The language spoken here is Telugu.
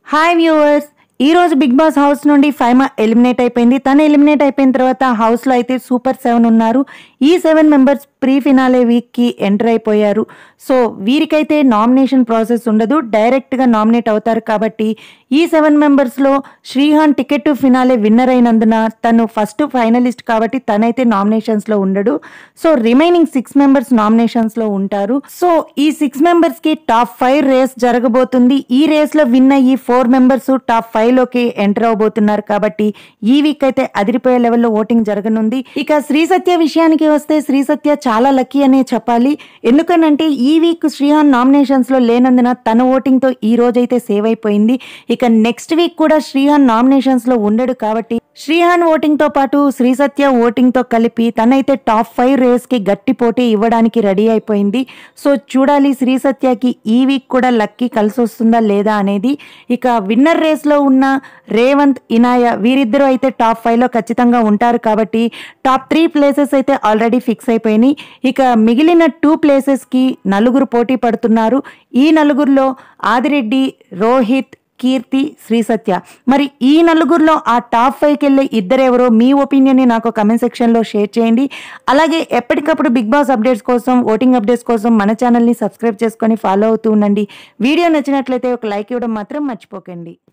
హాయ్ వ్యూవర్స్ ఈ రోజు బిగ్ బాస్ హౌస్ నుండి ఫైమా ఎలిమినేట్ అయిపోయింది తను ఎలిమినేట్ అయిపోయిన తర్వాత హౌస్లో అయితే సూపర్ సెవెన్ ఉన్నారు ఈ సెవెన్ మెంబర్స్ ప్రీ ఫినాలే వీక్కి ఎంటర్ అయిపోయారు సో వీరికైతే నామినేషన్ ప్రాసెస్ ఉండదు డైరెక్ట్గా నామినేట్ అవుతారు కాబట్టి ఈ సెవెన్ మెంబర్స్లో Shrihan ticket to finale winner అయినందున తను ఫస్ట్ ఫైనలిస్ట్ కాబట్టి తనైతే నామినేషన్స్లో ఉండడు సో రిమైనింగ్ సిక్స్ మెంబర్స్ నామినేషన్స్లో ఉంటారు సో ఈ సిక్స్ మెంబర్స్కి టాప్ ఫైవ్ రేస్ జరగబోతుంది ఈ రేస్లో విన్ అయ్యి ఫోర్ మెంబర్స్ టాప్ ఫైవ్ లోకి ఎంటర్ అవబోతున్నారు కాబట్టి ఈ వీక్ అయితే అదిరిపోయే లెవెల్లో ఓటింగ్ జరగనుంది ఇక శ్రీ సత్య విషయానికి వస్తే శ్రీ సత్య చాలా లక్కీ అనే చెప్పాలి ఎందుకనంటే ఈ వీక్ శ్రీహాన్ నామినేషన్స్ లో లేనందున తన ఓటింగ్ తో ఈ రోజైతే సేవ్ అయిపోయింది ఇక నెక్స్ట్ వీక్ కూడా శ్రీహాన్ నామినేషన్స్ లో ఉండడు కాబట్టి శ్రీహాన్ ఓటింగ్ తో పాటు శ్రీ సత్య ఓటింగ్ తో కలిపి తనైతే టాప్ ఫైవ్ రేస్ కి గట్టి పోటీ ఇవ్వడానికి రెడీ అయిపోయింది సో చూడాలి శ్రీ సత్యకి ఈ వీక్ కూడా లక్కీ కలిసి వస్తుందా లేదా అనేది ఇక విన్నర్ రేస్ లో ఉన్న రేవంత్ ఇనాయ వీరిద్దరూ అయితే టాప్ ఫైవ్ లో ఖచ్చితంగా ఉంటారు కాబట్టి టాప్ త్రీ ప్లేసెస్ అయితే ఆల్రెడీ ఫిక్స్ అయిపోయినాయి ఇక మిగిలిన టూ ప్లేసెస్ కి నలుగురు పోటీ పడుతున్నారు ఈ నలుగురిలో ఆదిరెడ్డి రోహిత్ కీర్తి శ్రీ సత్య మరి ఈ నలుగురిలో ఆ టాప్ ఫైవ్కి వెళ్ళే ఇద్దరెవరో మీ ఒపీనియన్ని నాకు కమెంట్ సెక్షన్లో షేర్ చేయండి అలాగే ఎప్పటికప్పుడు బిగ్ బాస్ అప్డేట్స్ కోసం ఓటింగ్ అప్డేట్స్ కోసం మన ఛానల్ని సబ్స్క్రైబ్ చేసుకొని ఫాలో అవుతూ ఉండండి వీడియో నచ్చినట్లయితే ఒక లైక్ ఇవ్వడం మాత్రం మర్చిపోకండి